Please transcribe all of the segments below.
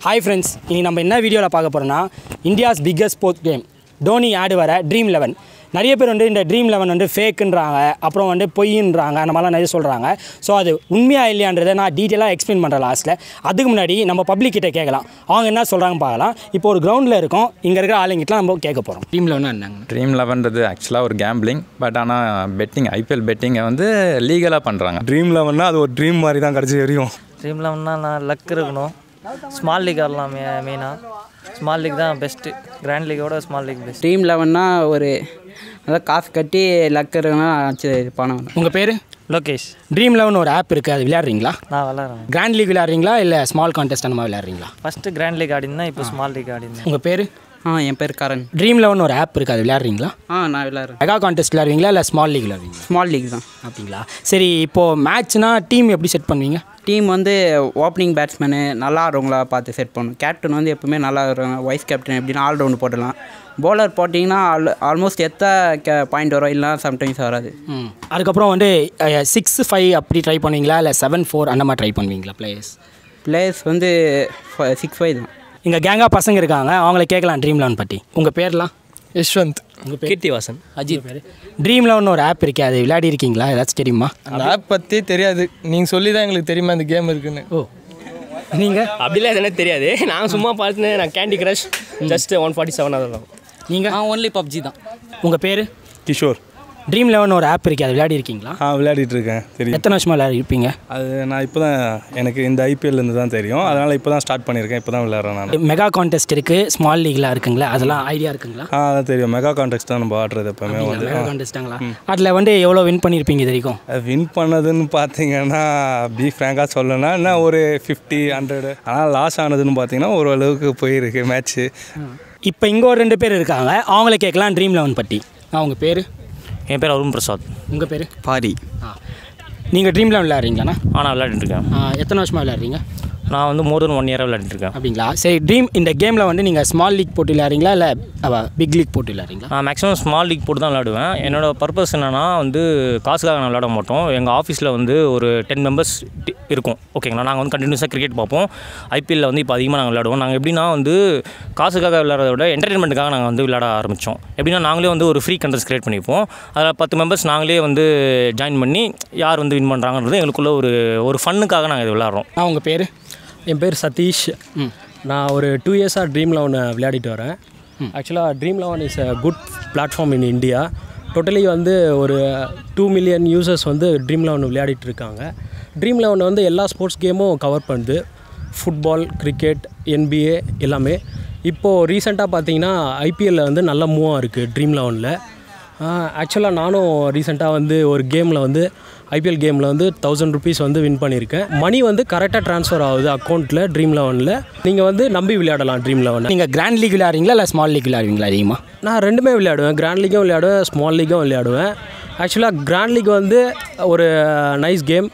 Hi friends இன்னைக்கு நம்ம என்ன வீடியோவில் பார்க்க போகிறோம்னா India's biggest sports game Dhoni ஆடு வர ட்ரீம் லெவன் நிறைய பேர் வந்து இந்த ட்ரீம் லெவன் வந்து ஃபேக்குன்றாங்க அப்புறம் வந்து பொய்ன்றாங்க அந்த மாதிரிலாம் நிறைய சொல்கிறாங்க ஸோ அது உண்மையாக இல்லையான்றதை நான் டீட்டெயிலாக எக்ஸ்பிளைன் பண்ணுறேன் லாஸ்ட்டில் அதுக்கு முன்னாடி நம்ம பப்ளிக் கிட்ட கேட்கலாம் அவங்க என்ன சொல்கிறாங்க பார்க்கலாம் இப்போ ஒரு கிரவுண்டில் இருக்கோம் இங்கே இருக்கிற ஆளுங்கிட்டலாம் நம்ம கேட்க போகிறோம் ட்ரீம் லெவன் என்னங்க ட்ரீம் லெவன்றது ஆக்சுவலாக ஒரு கேம்பிளிங் பட் ஆனால் பெட்டிங் ஐபிஎல் பெட்டிங்கை வந்து லீகலாக பண்ணுறாங்க ட்ரீம் லெவன்னா அது ஒரு ட்ரீம் மாதிரி தான் கடைசி வரையும் ட்ரீம் லெவன்னா நான் லக் இருக்கணும் ஸ்மால் லீக் ஆடலாம் மெ மெயினாக ஸ்மால் லீக் தான் பெஸ்ட்டு கிராண்ட் லீக்கோட ஸ்மால் லீக் பெஸ்ட் ட்ரீம் லெவன்னா ஒரு அதாவது காசு கட்டி லக் இருக்குன்னா சரி பணம் வரும் உங்கள் பேர் லோகேஷ் ட்ரீம் லெவன் ஒரு ஆப் இருக்குது அது விளையாடுறீங்களா நான் விளாட்றேன் கிராண்ட் லீக் விளையாடுறீங்களா இல்லை ஸ்மால் கான்டெஸ்ட் அந்த மாதிரி விளையாடுறீங்களா ஃபஸ்ட்டு கிராண்ட் லீக் ஆடிருந்தேன் இப்போ ஸ்மால் லீக் ஆடிருந்தேன் உங்கள் பேர் ஆ என் பேர் கரண் ட்ரீம் லெவன் ஒரு ஆப் இருக்குது அது விளையாடுறீங்களா ஆ நான் விளாட்றேன் மெகா கான்டெஸ்ட் விளையாடுவீங்களா இல்லை ஸ்மால் லீக் விளையாடுவீங்களா ஸ்மால் லீக் தான் அப்படிங்களா சரி இப்போது மேட்ச்னா டீம் எப்படி செட் பண்ணுவீங்க டீம் வந்து ஓப்பனிங் பேட்ஸ்மேனு நல்லா ஆடுறவங்களா பார்த்து செட் பண்ணணும் கேப்டன் வந்து எப்பவுமே நல்லா ஆடுறவங்க வைஸ் கேப்டன் எப்படின்னா ஆல்ரவுண்டு போடலாம் பவுலர் போட்டிங்கன்னா ஆல் ஆல்மோஸ்ட் எத்த கே பாயிண்ட் வரும் இல்லைனா சம்டைம்ஸ் வராது ம் அதுக்கப்புறம் வந்து சிக்ஸ் ஃபைவ் அப்படி ட்ரை பண்ணுவீங்களா இல்லை செவன் ஃபோர் அந்த மாதிரி ட்ரை பண்ணுவீங்களா பிளேயர்ஸ் பிளேயர்ஸ் வந்து சிக்ஸ் ஃபைவ் தான் இங்கே கேங்காக பசங்க இருக்காங்க அவங்கள கேட்கலாம் ட்ரீம் லெவன் பற்றி உங்கள் பேர்லாம் யஷ்வந்த் உங்கள் பேர் கீர்த்திவாசன் அஜித் பேர் ட்ரீம் லெவன் ஒரு ஆப் இருக்கே அது விளையாடி இருக்கீங்களா ஏதாச்சும் தெரியுமா அந்த ஆப் பற்றி தெரியாது நீங்கள் சொல்லி தான் எங்களுக்கு தெரியுமா அந்த கேம் இருக்குன்னு ஓ நீங்கள் அப்படிலாம் எதுனா தெரியாது நான் சும்மா பார்த்துன்னு நான் candy crush just one forty seven அதெல்லாம் நீங்கள் நான் ஒன்லி பப்ஜி தான் உங்கள் பேர் கிஷோர் ட்ரீம் லெவன் ஒரு ஆப் இருக்கே அது விளையாடி இருக்கீங்களா ஆ விளையாடிட்டு இருக்கேன் தெரியும் எத்தனை வருஷமாக விளையாடி இருப்பீங்க அது நான் இப்போ தான் எனக்கு இந்த ஐபிஎல் இருந்து தான் தெரியும் அதனால் இப்போ தான் ஸ்டார்ட் பண்ணியிருக்கேன் இப்போ தான் விளையாடுறேன் நான் மெகா கான்டெஸ்ட் இருக்குது ஸ்மால் லீக்லாம் இருக்குங்களா அதெல்லாம் ஐடியா இருக்குங்களா ஆ அதான் தெரியும் மெகா கான்டெக்ட் தான் நம்ம ஆடுறது எப்போவுமே வந்து மெகா கான்டெஸ்ட்டாங்களா அதில் வந்து எவ்வளோ வின் பண்ணியிருப்பீங்க இது வரைக்கும் வின் பண்ணதுன்னு பார்த்தீங்கன்னா பி ஃப்ராங்காக சொல்லணும்னா என்ன ஒரு ஃபிஃப்டி ஹண்ட்ரடு ஆனால் லாஸ் ஆனதுன்னு பார்த்தீங்கன்னா ஓரளவுக்கு போயிருக்கு மேட்ச்சு இப்போ இங்கே ஒரு ரெண்டு பேர் இருக்காங்க அவங்கள கேட்கலாம் ட்ரீம் லெவன் பற்றி அவங்க பேர் என் பேர் அருண் பிரசாத் உங்கள் பேர் பாரி ஆ நீங்கள் ட்ரீம் லெவன் விளையாடுறீங்களாண்ணா ஆனால் விளையாடிட்டு இருக்கேன் ஆ, எத்தனை வருஷமாக விளையாடுறீங்க நான் வந்து மோர் தென் ஒன் இயராக விளையாடிட்டு இருக்கேன் அப்படிங்களா சரி ட்ரீம் இந்த கேமில் வந்து நீங்கள் ஸ்மால் லீக் போட்டு விளையாடுறீங்களா இல்லை பிக் லீக் போட்டு விளையாடுறீங்களா நான் மேக்ஸிமம் ஸ்மால் லீக் போட்டு தான் விளையாடுவேன் என்னோட பர்பஸ் என்னென்னா வந்து காசுக்காக நான் விளையாட மாட்டோம் எங்கள் ஆஃபீஸில் வந்து ஒரு டென் மெம்பர்ஸ் இருக்கும் ஓகேங்களா நாங்கள் வந்து கண்டினியூஸாக கிரிக்கெட் பார்ப்போம் ஐபிஎல்லில் வந்து இப்போ அதிகமாக நாங்கள் விளையாடுவோம் நாங்கள் எப்படின்னா வந்து காசுக்காக விளையாடுறத விட என்டர்டைன்மெண்ட்டுக்காக நாங்கள் வந்து விளையாட ஆரம்பித்தோம் எப்படின்னா நாங்களே வந்து ஒரு ஃப்ரீ கண்டெஸ்ட் கிரியேட் பண்ணிப்போம் அதில் பத்து மெம்பர்ஸ் நாங்களே வந்து ஜாயின் பண்ணி யார் வந்து வின் பண்ணுறாங்கன்றது எங்களுக்குள்ள ஒரு ஒரு ஃபன்னுக்காக நாங்கள் இது விளையாடுறோம் ஆ உங்கள் பேர் என் பேர் சதீஷ் நான் ஒரு டூ இயர்ஸாக ட்ரீம் லெவன் விளையாடிட்டு வரேன் ஆக்சுவலாக dream eleven is a good platform in India totally வந்து ஒரு டூ மில்லியன் யூசர்ஸ் வந்து ட்ரீம் லெவன் விளையாடிட்டு இருக்காங்க ட்ரீம் லெவன் வந்து எல்லா ஸ்போர்ட்ஸ் கேமும் கவர் பண்ணுது ஃபுட்பால் கிரிக்கெட் என்பிஏ எல்லாமே இப்போது ரீசெண்டாக பார்த்தீங்கன்னா ஐபிஎல்லில் வந்து நல்ல மூவாக இருக்குது ட்ரீம் லெவனில் ஆக்சுவலாக நானும் ரீசெண்டாக வந்து ஒரு கேமில் வந்து ஐபிஎல் கேமில் வந்து தௌசண்ட் ருபீஸ் வந்து வின் பண்ணியிருக்கேன் மணி வந்து கரெக்டாக ட்ரான்ஸ்ஃபர் ஆகுது அக்கௌண்ட்டில் ட்ரீம் லெவனில் நீங்கள் வந்து நம்பி விளையாடலாம் ட்ரீம் லெவனை நீங்கள் கிராண்ட் லீக் விளையாடுறீங்களா இல்லை ஸ்மால் லீக் விளையாடுவீங்களா அதிகமாக நான் ரெண்டுமே விளையாடுவேன் கிராண்ட் லீக்கும் விளையாடுவேன் ஸ்மால் லீக்கும் விளையாடுவேன் ஆக்சுவலாக கிராண்ட் லீக் வந்து ஒரு நைஸ் கேம்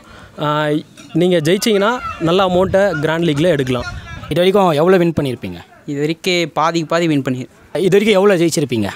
நீங்கள் ஜெயிச்சிங்கன்னா நல்ல அமௌண்ட்டை கிராண்ட் லீக்கில் எடுக்கலாம் இது வரைக்கும் எவ்வளோ வின் பண்ணியிருப்பீங்க இது வரைக்கும் பாதிக்கு பாதி வின் பண்ணி இது வரைக்கும் எவ்வளோ ஜெயிச்சிருப்பீங்க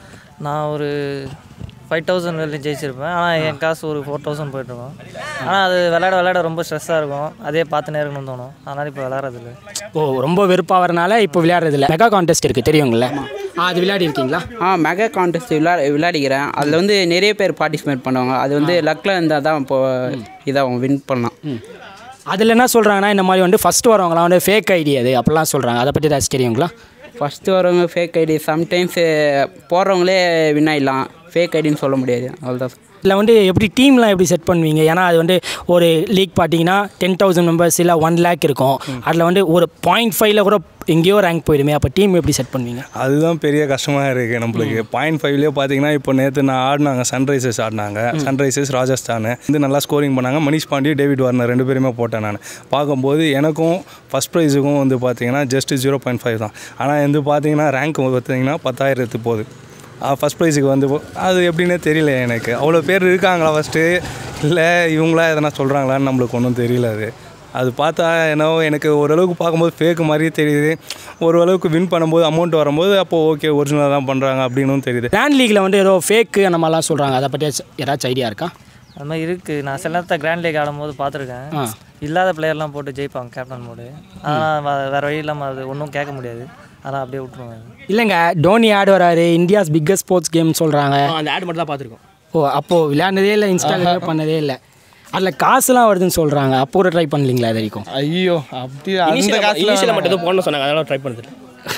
நான் ஒரு ஃபைவ் தௌசண்ட் வெளியே ஜெயிச்சிருப்பேன் ஆனால் என் காசு ஒரு ஃபோர் தௌசண்ட் போயிட்டுருக்கோம் ஆனால் அது விளையாட விளையாட ரொம்ப ஸ்ட்ரெஸ்ஸாக இருக்கும் அதே பார்த்துனே இருக்கணும்னு தோணும் அதனால் இப்போ விளையாடுறதில்ல ஓ ரொம்ப வெறுப்பாகிறனால இப்போ விளையாடுறதில்ல மெகா கான்டெஸ்ட் இருக்குது தெரியுங்களே ஆ அது விளையாடி இருக்கீங்களா ஆ மெகா கான்டெஸ்ட் விளையாட விளையாடிக்கிறேன் அதில் வந்து நிறைய பேர் பார்ட்டிசிபேட் பண்ணுவாங்க அது வந்து லக்கில் இருந்தால் தான் இப்போ இதாகும் வின் பண்ணலாம் அதில் என்ன சொல்கிறாங்கன்னா இந்த மாதிரி வந்து ஃபஸ்ட்டு வரவங்களாம் வந்து ஃபேக் ஐடி அது அப்படிலாம் சொல்கிறாங்க அதை பற்றி ஏதாச்சும் தெரியுங்களா ஃபஸ்ட்டு வரவங்க ஃபேக் ஐடி சம்டைம்ஸ் போடுறவங்களே வின் ஆகிடலாம் ஃபேக் ஐடின்னு சொல்ல முடியாது அவ்வளோதான் இதில் வந்து எப்படி டீம்லாம் எப்படி செட் பண்ணுவீங்க ஏன்னா அது வந்து ஒரு லீக் பார்த்தீங்கன்னா டென் தௌசண்ட் மெம்பர்ஸ் இல்லை ஒன் லேக் இருக்கும் அதில் வந்து ஒரு பாயிண்ட் ஃபைவ்ல கூட எங்கேயோ ரேங்க் போயிடுமே அப்போ டீம் எப்படி செட் பண்ணுவீங்க அதுதான் பெரிய கஷ்டமாக இருக்குது நம்மளுக்கு பாயிண்ட் ஃபைவ்லேயே பார்த்தீங்கன்னா இப்போ நேற்று நான் ஆடினாங்க சன்ரைசர்ஸ் ஆடினாங்க சன்ரைசர்ஸ் ராஜஸ்தான் வந்து நல்லா ஸ்கோரிங் பண்ணாங்க மணிஷ் பாண்டி டேவிட் வார்னர் ரெண்டு பேருமே போட்டேன் நான் பார்க்கும்போது எனக்கும் ஃபஸ்ட் ப்ரைஸுக்கும் வந்து பார்த்தீங்கன்னா ஜஸ்ட் ஜீரோ பாயிண்ட் ஃபைவ் தான் ஆனால் வந்து பார்த்தீங்கன்னா ரேங்க் பார்த்தீங்கன்னா பத்தாயிரத்து போகுது ஃபஸ்ட் ப்ரைஸுக்கு வந்து போ- அது எப்படின்னே தெரியல எனக்கு அவ்வளோ பேர் இருக்காங்களா ஃபஸ்ட்டு இல்லை இவங்களா எதனா சொல்கிறாங்களான்னு நம்மளுக்கு ஒன்றும் தெரியல அது அது பார்த்தா என்னவோ எனக்கு ஓரளவுக்கு பார்க்கும்போது ஃபேக்கு மாதிரியே தெரியுது ஓரளவுக்கு வின் பண்ணும்போது அமௌண்ட் வரும்போது அப்போ ஓகே ஒரிஜினலாக தான் பண்ணுறாங்க அப்படின்னும் தெரியுது கிராண்ட் லீக்கில் வந்து ஏதோ ஃபேக்கு அந்த மாதிரிலாம் சொல்கிறாங்க அதை பற்றி ஏதாச்சும் ஐடியா இருக்கா அது மாதிரி இருக்குது நான் சில நேரத்தை கிராண்ட் லீக் ஆடும்போது பார்த்துருக்கேன் ஆ. இல்லாத பிளேயர்லாம் போட்டு ஜெயிப்பாங்க கேப்டன் மோடு ஆனால் வேறு வழி இல்லாமல் அது ஒன்றும் கேட்க முடியாது அதனால் அப்படியே விட்ருவாங்க இல்லைங்க டோனி ஆடு வராரு இந்தியாஸ் பிக்கஸ்ட் ஸ்போர்ட்ஸ் கேம் சொல்கிறாங்க அந்த ஆட் மட்டும் தான் பார்த்துருக்கோம் ஓ அப்போது விளையாண்டதே இல்லை இன்ஸ்டாகிராமே பண்ணதே இல்லை அதில் காசுலாம் வருதுன்னு சொல்கிறாங்க அப்போ கூட ட்ரை பண்ணலீங்களா இது வரைக்கும் ஐயோ அப்படி அந்த காசுல இனிஷியலில் மட்டும் எதுவும் போடணும்னு சொன்னாங்க அதெல்லாம் ட்ரை பண்ணுறது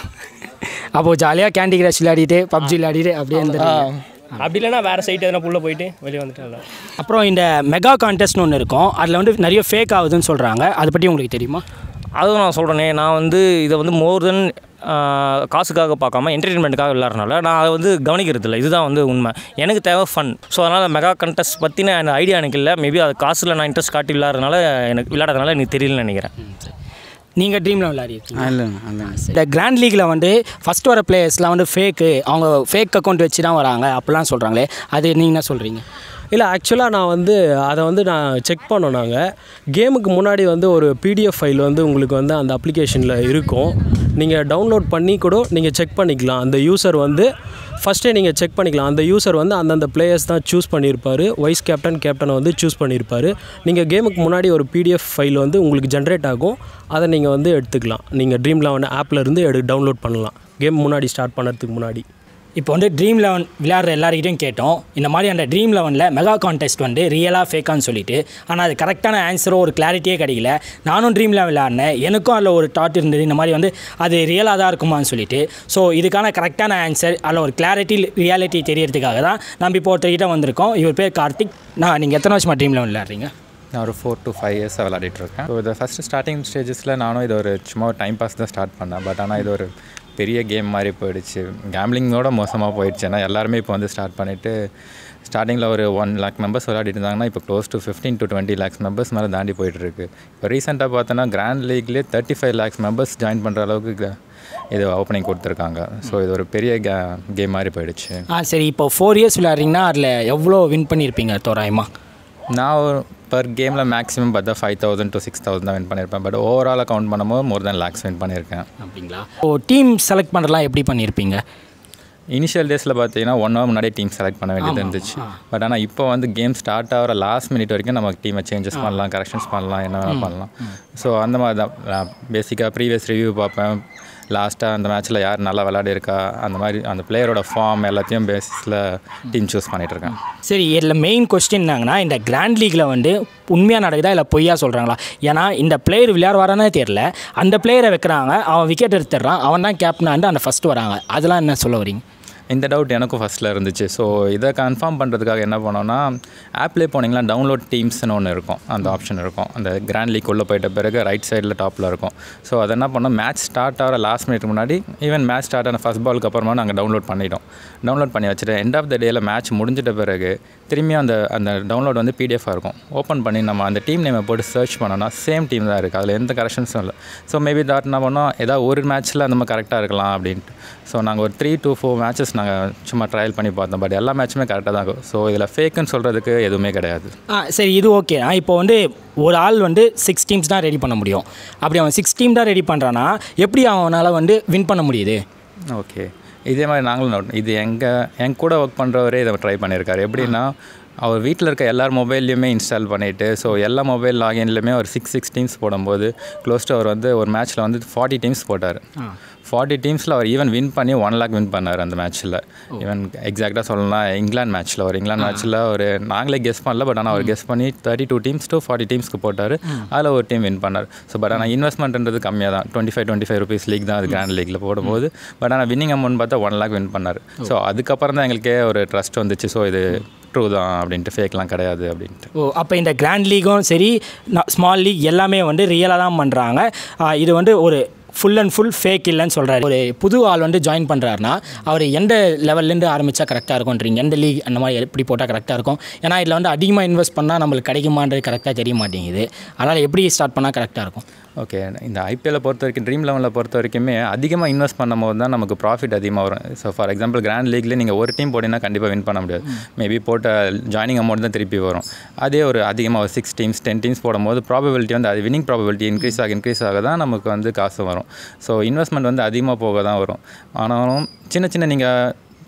அப்போது ஜாலியாக கேண்டி கிரஷ் விளையாடிட்டு பப்ஜி விளையாடிட்டு அப்படியே இருந்துருக்கீங்க அப்படி இல்லைன்னா வேறு சைட் எதனா உள்ளே போயிட்டு வெளியே வந்துட்டு அப்புறம் இந்த மெகா கான்டெஸ்ட்னு ஒன்று இருக்கும் அதில் வந்து நிறைய ஃபேக் ஆகுதுன்னு சொல்கிறாங்க அதை பற்றி உங்களுக்கு தெரியுமா அதுவும் நான் சொல்கிறேனே நான் வந்து இதை வந்து மோர் தென் காசுக்காக பார்க்காம என்டர்டெயின்மெண்ட்டுக்காக விளாட்றனால நான் அதை வந்து கவனிக்கிறது இல்லை இதுதான் வந்து உண்மை எனக்கு தேவை ஃபன் ஸோ அதனால் மெகா கண்டெஸ்ட் பற்றின அந்த ஐடியா எனக்கு இல்லை மேபி அது காசில் நான் இன்ட்ரெஸ்ட் காட்டி விளாட்றதுனால எனக்கு விளையாடுறதுனால எனக்கு தெரியலன்னு நினைக்கிறேன் நீங்கள் ட்ரீமில் விளையாடிருக்கீங்க இல்லைண்ணா இல்லைண்ணா இந்த கிராண்ட் லீக்கில் வந்து ஃபஸ்ட் வர பிளேயர்ஸ்லாம் வந்து ஃபேக்கு அவங்க ஃபேக் அக்கௌண்ட் வச்சு தான் வராங்க அப்படிலாம் சொல்கிறாங்களே அது நீங்கள் என்ன சொல்கிறீங்க இல்லை ஆக்சுவலாக நான் வந்து அதை வந்து நான் செக் பண்ணோம் நாங்கள் கேமுக்கு முன்னாடி வந்து ஒரு பிடிஎஃப் ஃபைல் வந்து உங்களுக்கு வந்து அந்த அப்ளிகேஷனில் இருக்கும் நீங்கள் டவுன்லோட் பண்ணி கூட நீங்கள் செக் பண்ணிக்கலாம் அந்த யூசர் வந்து ஃபஸ்ட்டே நீங்கள் செக் பண்ணிக்கலாம் அந்த யூசர் வந்து அந்தந்த பிளேயர்ஸ் தான் சூஸ் பண்ணியிருப்பார் வைஸ் கேப்டன் கேப்டனை வந்து சூஸ் பண்ணியிருப்பார் நீங்கள் கேமுக்கு முன்னாடி ஒரு பிடிஎஃப் ஃபைல் வந்து உங்களுக்கு ஜென்ரேட் ஆகும் அதை நீங்கள் வந்து எடுத்துக்கலாம் நீங்கள் ட்ரீம் லெவன் ஆப்பில் இருந்து எடு டவுன்லோட் பண்ணலாம் கேம் முன்னாடி ஸ்டார்ட் பண்ணுறதுக்கு முன்னாடி இப்போ வந்து ட்ரீம் லெவன் விளையாடுற எல்லாருக்கிட்டையும் கேட்டோம் இந்த மாதிரி அந்த ட்ரீம் லெவனில் மெகா கான்டெஸ்ட் வந்து ரியலாக ஃபேக்கான்னு சொல்லிட்டு ஆனால் அது கரெக்டான ஆன்சரோ ஒரு கிளாரிட்டியே கிடைக்கல நானும் ட்ரீம் லெவன் விளையாடினேன் எனக்கும் அதில் ஒரு தாட் இருந்தது இந்த மாதிரி வந்து அது ரியலாக தான் இருக்குமான்னு சொல்லிட்டு ஸோ இதுக்கான கரெக்டான ஆன்சர் அதில் ஒரு கிளாரிட்டி ரியாலிட்டி தெரியறதுக்காக தான் நம்ம இப்போ ஒருத்தர்கிட்ட வந்திருக்கோம் இவர் பேர் கார்த்திக் நான் நீங்கள் எத்தனை வருஷமா ட்ரீம் லெவன் விளையாடுறீங்க நான் ஒரு ஃபோர் டு ஃபைவ் இயர்ஸாக விளையாடிட்டு இருக்கேன் ஸோ இதை ஃபஸ்ட்டு ஸ்டார்டிங் ஸ்டேஜஸில் நானும் இது ஒரு சும்மா ஒரு டைம் பாஸ் தான் ஸ்டார்ட் பண்ணேன் பட் ஆனால் இது ஒரு பெரிய கேம் மாதிரி போயிடுச்சு கேம்லிங்கோட மோசமாக போயிடுச்சு ஏன்னா எல்லாருமே இப்போ வந்து ஸ்டார்ட் பண்ணிவிட்டு ஸ்டார்டிங்கில் ஒரு ஒன் லேக் மெம்பர்ஸ் விளையாடிட்டு இருந்தாங்கன்னா இப்போ close to fifteen to twenty lakhs members மேலே தாண்டி போயிட்டுருக்கு இப்போ ரீசெண்டாக பார்த்தோன்னா கிராண்ட் லீக்லேயே thirty five lakhs members join பண்ணுற அளவுக்கு க- இது ஓப்பனிங் கொடுத்துருக்காங்க ஸோ இது ஒரு பெரிய கே கேம் மாதிரி போயிடுச்சு ஆ சரி இப்போ ஃபோர் இயர்ஸ் விளையாடுறீங்கன்னா அதில் எவ்வளோ வின் பண்ணியிருப்பீங்க தோராயமாக நான் ஒரு பர் கேமில் மேக்ஸிமம் பார்த்தா five thousand to six thousand தான் வின் பண்ணியிருப்பேன் பட் ஓவராலாக கவுண்ட் பண்ணும்போது மோர் தென் லேக்ஸ் வின் பண்ணியிருக்கேன் அப்படிங்களா ஓ டீம் செலக்ட் பண்ணுறலாம் எப்படி பண்ணியிருப்பீங்க இனிஷியல் டேஸில் பார்த்தீங்கன்னா ஒன் ஹவர் முன்னாடியே டீம் செலக்ட் பண்ண வேண்டியது இருந்துச்சு பட் ஆனால் இப்போ வந்து கேம் ஸ்டார்ட் ஆகிற லாஸ்ட் மினிட் வரைக்கும் நம்ம டீமை சேஞ்சஸ் பண்ணலாம் கரெக்ஷன்ஸ் பண்ணலாம் என்ன வேணால் பண்ணலாம் ஸோ அந்த மாதிரி தான் பேசிக்காக ப்ரீவியஸ் ரிவ்யூ பார்ப்பேன் லாஸ்ட்டாக அந்த மேட்ச்சில் யார் நல்லா விளையாடிருக்கா அந்த மாதிரி அந்த பிளேயரோட ஃபார்ம் எல்லாத்தையும் பேசிஸில் டீம் சூஸ் பண்ணிட்டு இருக்கேன் சரி இதில் மெயின் கொஸ்டின் என்னங்கன்னா இந்த கிராண்ட் லீக்கில் வந்து உண்மையாக நடக்குதா இல்லை பொய்யா சொல்கிறாங்களா ஏன்னா இந்த பிளேயர் விளையாடுவாரானே தெரியல அந்த பிளேயரை வைக்கிறாங்க அவன் விக்கெட் எடுத்துடுறான் அவன் தான் கேப்டனாண்டு அந்த ஃபஸ்ட்டு வராங்க அதெல்லாம் என்ன சொல்ல வரீங்க இந்த டவுட் எனக்கும் ஃபஸ்ட்டில் இருந்துச்சு ஸோ இதை கன்ஃபார்ம் பண்ணுறதுக்காக என்ன பண்ணோன்னா ஆப்லேயே போனீங்கன்னா டவுன்லோட் டீம்ஸ்னு ஒன்று இருக்கும் அந்த ஆப்ஷன் இருக்கும் அந்த கிராண்ட் லீக் உள்ளே போயிட்ட பிறகு ரைட் சைடில் டாப்பில் இருக்கும் ஸோ அதை என்ன பண்ணோம் மேட்ச் ஸ்டார்ட் ஆகிற லாஸ்ட் மினிட் முன்னாடி ஈவன் மேட்ச் ஸ்டார்ட் ஆன ஃபஸ்ட் பாலுக்கு அப்புறமா நாங்கள் டவுன்லோட் பண்ணிட்டோம் டவுன்லோட் பண்ணி வச்சுட்டு எண்ட் ஆஃப் த டேயில் மேட்ச் முடிஞ்சிட்ட பிறகு திரும்பியும் அந்த அந்த டவுன்லோட் வந்து பிடிஎஃபாக இருக்கும் ஓப்பன் பண்ணி நம்ம அந்த டீம் நேமை போட்டு சர்ச் பண்ணோன்னா சேம் டீம் தான் இருக்குது அதில் எந்த கரெக்ஷன்ஸும் இல்லை ஸோ மேபி தாட் என்ன பண்ணோம் ஏதாவது ஒரு மேட்ச்சில் நம்ம கரெக்டாக இருக்கலாம் அப்படின்ட்டு ஸோ நாங்கள் ஒரு த்ரீ to ஃபோர் மேட்சஸ் நாங்கள் சும்மா ட்ரையல் பண்ணி பார்த்தோம் பட் எல்லா மேட்சுமே கரெக்டாக தான் இருக்கும் ஸோ இதில் ஃபேக்குன்னு சொல்கிறதுக்கு எதுவுமே கிடையாது ஆ சரி இது ஓகே இப்போ வந்து ஒரு ஆள் வந்து சிக்ஸ் டீம்ஸ் தான் ரெடி பண்ண முடியும் அப்படி அவன் சிக்ஸ் டீம் தான் ரெடி பண்ணுறான்னா எப்படி அவனால் வந்து வின் பண்ண முடியுது ஓகே இதே மாதிரி நாங்களும் note- இது எங்கள் என் கூட ஒர்க் பண்ணுறவரே இதை ட்ரை பண்ணியிருக்காரு எப்படின்னா அவர் வீட்டில் இருக்க எல்லார் மொபைல்லையுமே இன்ஸ்டால் பண்ணிவிட்டு ஸோ எல்லா மொபைல் லாகின்லையுமே ஒரு சிக்ஸ் சிக்ஸ் டீம்ஸ் போடும்போது க்ளோஸ் டு அவர் வந்து ஒரு மேட்ச்சில் வந்து ஃபார்ட்டி டீம்ஸ் போட்டார் ஃபார்ட்டி டீம்ஸில் அவர் ஈவன் வின் பண்ணி ஒன் லேக் வின் பண்ணார் அந்த மேட்ச்சில் ஈவன் எக்ஸாக்டாக சொல்லணும்னா இங்கிலாந்து மேட்ச்சில் ஒரு இங்கிலாந்து மேட்ச்சில் ஒரு நாங்களே கெஸ் பண்ணல பட் ஆனால் அவர் கெஸ் பண்ணி thirty two teams to forty டீம்ஸ்க்கு போட்டார் அதில் ஒரு டீம் வின் பண்ணார் ஸோ பட் ஆனால் இன்வெஸ்ட்மெண்ட்ன்றது கம்மியாக தான் twenty five twenty five rupees league தான் அது கிராண்ட் லீக்கில் போடும்போது பட் ஆனால் வின்னிங் அமௌண்ட் பார்த்தா ஒன் லேக் வின் பண்ணார் ஸோ அதுக்கப்புறம் தான் எங்களுக்கே ஒரு ட்ரஸ்ட் வந்துச்சு ஸோ இது ட்ரூ தான் அப்படின்ட்டு ஃபேக்லாம் கிடையாது அப்படின்ட்டு ஓ அப்போ இந்த கிராண்ட் லீகும் சரி ஸ்மால் லீக் எல்லாமே வந்து ரியலாக தான் பண்ணுறாங்க இது வந்து ஒரு ஃபுல் அண்ட் ஃபுல் ஃபேக் இல்லைன்னு சொல்கிறாரு ஒரு புது ஆள் வந்து ஜாயின் பண்ணுறாருனா அவர் எந்த லெவல்லேருந்து ஆரம்பித்தா கரெக்டாக இருக்கும்ன்றீங்க எந்த லீக் அந்த மாதிரி எப்படி போட்டால் கரெக்டாக இருக்கும் ஏன்னா இதில் வந்து அதிகமாக இன்வெஸ்ட் பண்ணால் நம்மளுக்கு கிடைக்குமான்றது கரெக்டாக தெரிய மாட்டேங்குது அதனால் எப்படி ஸ்டார்ட் பண்ணால் கரெக்டாக இருக்கும் ஓகே இந்த ஐபிஎல்லை பொறுத்த வரைக்கும் ட்ரீம் லெவலில் பொறுத்த வரைக்குமே அதிகமாக இன்வெஸ்ட் பண்ணும்போது தான் நமக்கு ப்ராஃபிட் அதிகமாக வரும் ஸோ ஃபார் எக்ஸாம்பிள் கிராண்ட் லீக்ல நீங்கள் ஒரு டீம் போட்டிங்கன்னா கண்டிப்பாக வின் பண்ண முடியாது மேபி போட்ட ஜாயினிங் அமௌண்ட் தான் திருப்பி வரும் அதே ஒரு அதிகமாக ஒரு சிக்ஸ் டீம்ஸ் டென் டீம்ஸ் போடும்போது ப்ராபபிலிட்டி வந்து அது வின்னிங் ப்ராபபிலிட்டி இன்க்ரீஸ் ஆக இன்க்ரீஸ் ஆக தான் நமக்கு வந்து காசு வரும் ஸோ இன்வெஸ்ட்மெண்ட் வந்து அதிகமாக போக தான் வரும் ஆனாலும் சின்ன சின்ன நீங்கள்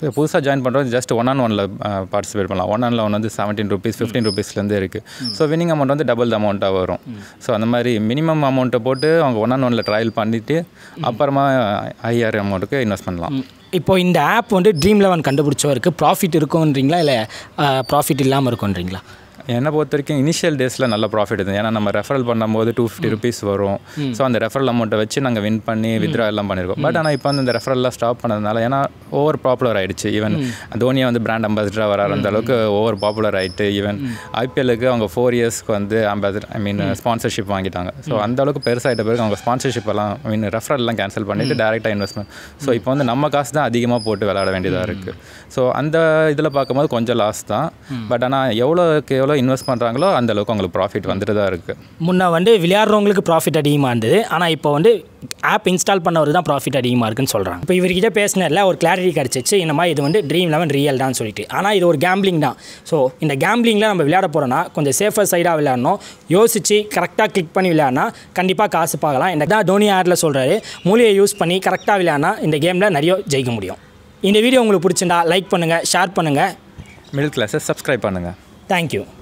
புதுசாக ஜாயின் பண்ணுறது ஜஸ்ட் ஒன் ஆன் ஒனில் பார்ட்டிசிபேட் பண்ணலாம் ஒன் ஆனில் ஒன் வந்து செவன்டீன் ருபீஸ் ஃபிஃப்டீன் ருபீஸ்லேருந்து இருக்குது ஸோ வின்னிங் அமௌண்ட் வந்து டபுள் அமௌண்ட்டாக வரும் ஸோ அந்த மாதிரி மினிமம் அமௌண்ட்டை போட்டு அவங்க ஒன் ஆன் ஒனில் ட்ரையல் பண்ணிவிட்டு அப்புறமா ஐஆர் அமௌண்ட்டுக்கு இன்வெஸ்ட் பண்ணலாம் இப்போ இந்த ஆப் வந்து ட்ரீம் லெவன் கண்டுபிடிச்சவருக்கு ப்ராஃபிட் இருக்குன்றீங்களா இல்லை ப்ராஃபிட் இல்லாமல் இருக்குன்றீங்களா என்னை பொறுத்த வரைக்கும் இனிஷியல் டேஸில் நல்ல ப்ராஃபிட் இருந்தது ஏன்னா நம்ம ரெஃபரல் பண்ணும்போது டூ ஃபிஃப்டி ருபீஸ் வரும் ஸோ அந்த ரெஃபரல் அமௌண்ட்டை வச்சு நாங்கள் வின் பண்ணி வித்ரா எல்லாம் பண்ணியிருக்கோம் பட் ஆனால் இப்போ வந்து இந்த ரெஃபரல்லாம் ஸ்டாப் பண்ணதுனால ஏன்னா ஓவர் பாப்புலர் ஆயிடுச்சு ஈவன் தோனியா வந்து பிராண்ட் அம்பாசிடராக வராரு அந்த அளவுக்கு ஓவர் பாப்புலர் ஆயிட்டு ஈவன் ஐபிஎல்லுக்கு அவங்க ஃபோர் இயர்ஸ்க்கு வந்து அம்பாசிடர் ஐ மீன் ஸ்பான்சர்ஷிப் வாங்கிட்டாங்க ஸோ அந்த அளவுக்கு பெருசாகிட்ட பிறகு அவங்க ஸ்பான்சர்ஷிப் எல்லாம் ஐ மீன் ரெஃபரல்லாம் கேன்சல் பண்ணிட்டு டேரெக்டாக இன்வெஸ்ட்மெண்ட் ஸோ இப்போ வந்து நம்ம காசு தான் அதிகமாக போட்டு விளையாட வேண்டியதாக இருக்குது ஸோ அந்த இதில் பார்க்கும்போது கொஞ்சம் லாஸ் தான் பட் ஆனால் எவ்வளோக்கு எவ்வளோ இன்வெஸ்ட் பண்ணுறாங்களோ அந்த அளவுக்கு அவங்களுக்கு ப்ராஃபிட் வந்துட்டு தான் இருக்குது முன்ன வந்து விளையாடுறவங்களுக்கு ப்ராஃபிட் அதிகமாக இருந்தது ஆனால் இப்போ வந்து ஆப் இன்ஸ்டால் பண்ணவர் தான் ப்ராஃபிட் அதிகமாக இருக்குன்னு சொல்கிறாங்க இப்போ இவர்கிட்ட பேசினதில் ஒரு கிளாரிட்டி கிடச்சிச்சு இந்த மாதிரி இது வந்து ட்ரீம் லெவன் ரியல் தான் சொல்லிட்டு ஆனால் இது ஒரு கேம்பிளிங் தான் ஸோ இந்த கேம்பிளிங்கில் நம்ம விளையாட போகிறோன்னா கொஞ்சம் சேஃபர் சைடாக விளையாடணும் யோசித்து கரெக்டாக கிளிக் பண்ணி விளையாடினா கண்டிப்பாக காசு பார்க்கலாம் இந்த தான் தோனி ஆடில் சொல்கிறாரு மூலியை யூஸ் பண்ணி கரெக்டாக விளையாடினா இந்த கேமில் நிறைய ஜெயிக்க முடியும் இந்த வீடியோ உங்களுக்கு பிடிச்சிருந்தா லைக் பண்ணுங்கள் ஷேர் பண்ணுங்கள் மிடில் கிளாஸை சப்ஸ்கிரைப் பண்ணுங்கள் தேங்க்யூ